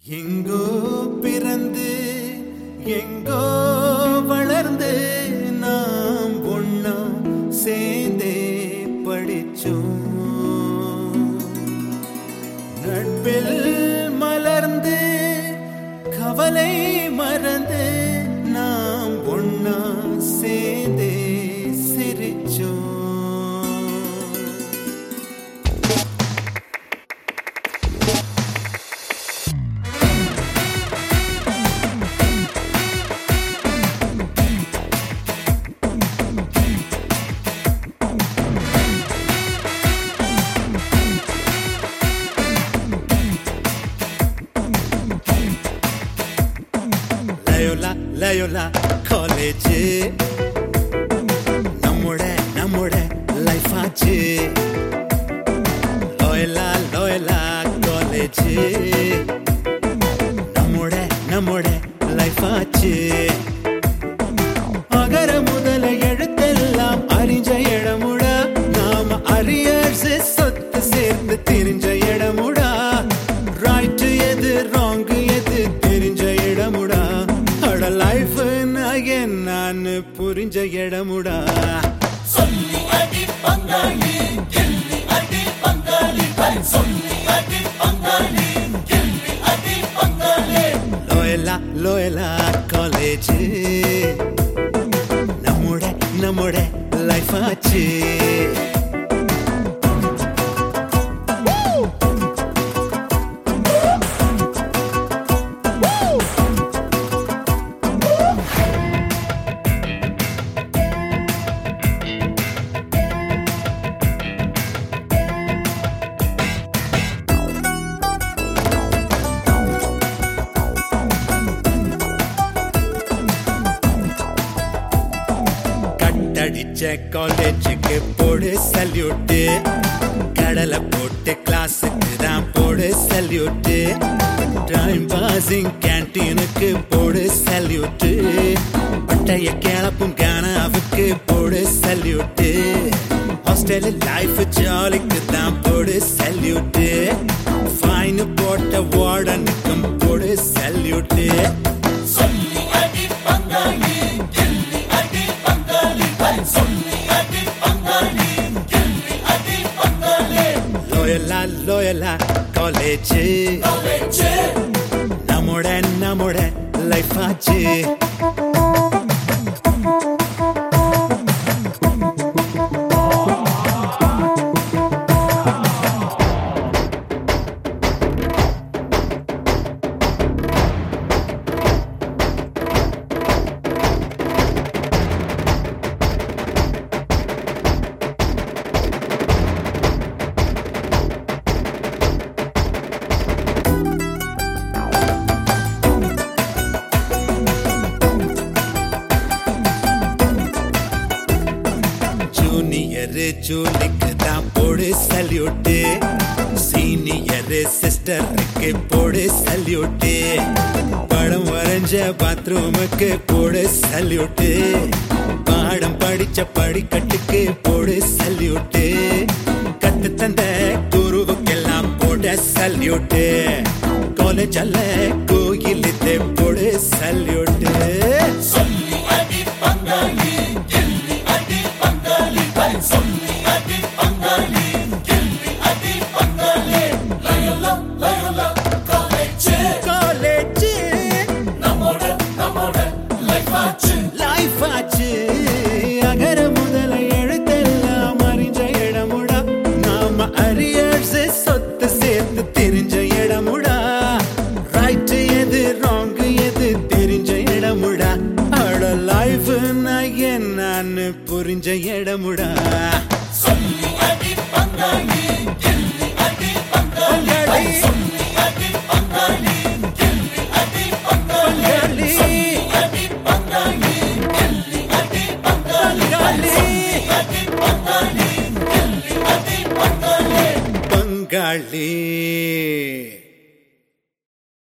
எங்கோ பிறந்து எங்கோ வளர்ந்து நாம் ஒண்ணா சேர்ந்தே படிச்சோம் நட்பில் மலர்ந்து கவலை மறந்து நாம் ஒண்ணா சேர்ந்தே சிரிச்சோம் லயோலா லயோலா காலேஜ் நம்மோட நம்மோட லைஃப் ஆச்சு லோயலா லோயலா காலேஜ் நம்மோட நம்மோட லைஃப் ஆச்சு அகர முதல எழுத்தெல்லாம் அறிஞ்ச இடமுடா நாம அரியர்ஸ் சொத்து சேர்ந்து தெரிஞ்ச இடமுடா ரைட் எது ராங் எது தெரிஞ்ச இடமுடா அட லைஃப் நான் புரிஞ்ச இடமுடா சொல்லி அடி பங்காளி கில்லி அடி பங்காளி சொல்லி அடி பங்காளி கில்லி அடி பங்காளி லோயலா லோயலா காலேஜ் நம்மோட நம்மோட லைஃப் ஆச்சு கட்டடிச்ச காலேஜுக்கு போடு சல்யூட்டு கடலை போட்டு கிளாஸுக்கு தான் போடு சல்யூட்டு டைம் பாசிங் கேன்டீனுக்கு போடு சல்யூட்டு பட்டைய கிளப்பும் கானாவுக்கு போடு சல்யூட்டு ஹாஸ்டல் லைஃப் ஜாலிக்கு தான் போடு சல்யூட்டு ஃபைன் போட்ட வார்டனுக்கும் போடு சல்யூட்டு சொல்லி அடி பங்காளி கில்லி அடி பங்காளி சொல்லி அடி பங்காளி கில்லி அடி பங்காளி லோயலா லோயலா காலேஜ் காலேஜ் நம்மோட நம்மோட லைஃப் ஆச்சு ஜூனியர் ஜூலிக்கு தான் போடு சல்யூட்டு சீனியர் சிஸ்டருக்கு போடு சல்யூட்டு படம் வரைஞ்ச பாத்ரூமுக்கு போடு சல்யூட்டு பாடம் படிச்ச படிக்கட்டுக்கு போடு சல்யூட்டு கத்து தந்த குருவுக்கெல்லாம் போட சல்யூட்டு காலேஜ் அல்ல கோயிலுக்கு போடு சல்யூட்டு சொல்லி அடி பங்காளி கில்லி அடி பங்காளி சொல்லி அடி பங்காளி கில்லி அடி பங்காளி லயோலா லயோலா காலேஜ் காலேஜ் நம்மோட நம்மோட லைஃப் ஆச்சு லைஃப் ஆச்சு அகர முதல எழுத்தெல்லாம் அறிஞ்ச இடமுடா நாம அரியர்ஸ் சொத்து சேர்த்து தெரிஞ்ச இடமுடா ரைட் எது ராங் எது தெரிஞ்ச இடமுடா அட லைஃப் நான் என்னன்னு புரிஞ்ச இடமுடா சொல்லி அடி பங்காளி கில்லி அடி பங்காளி பங்காளி. சொல்லி அடி பங்காளி கில்லி அடி பங்காளி பங்காளி. அடி பங்காளி கில்லி அடி பங்காளி பங்காளி. அடி பங்காளி கில்லி அடி பங்காளி பங்காளி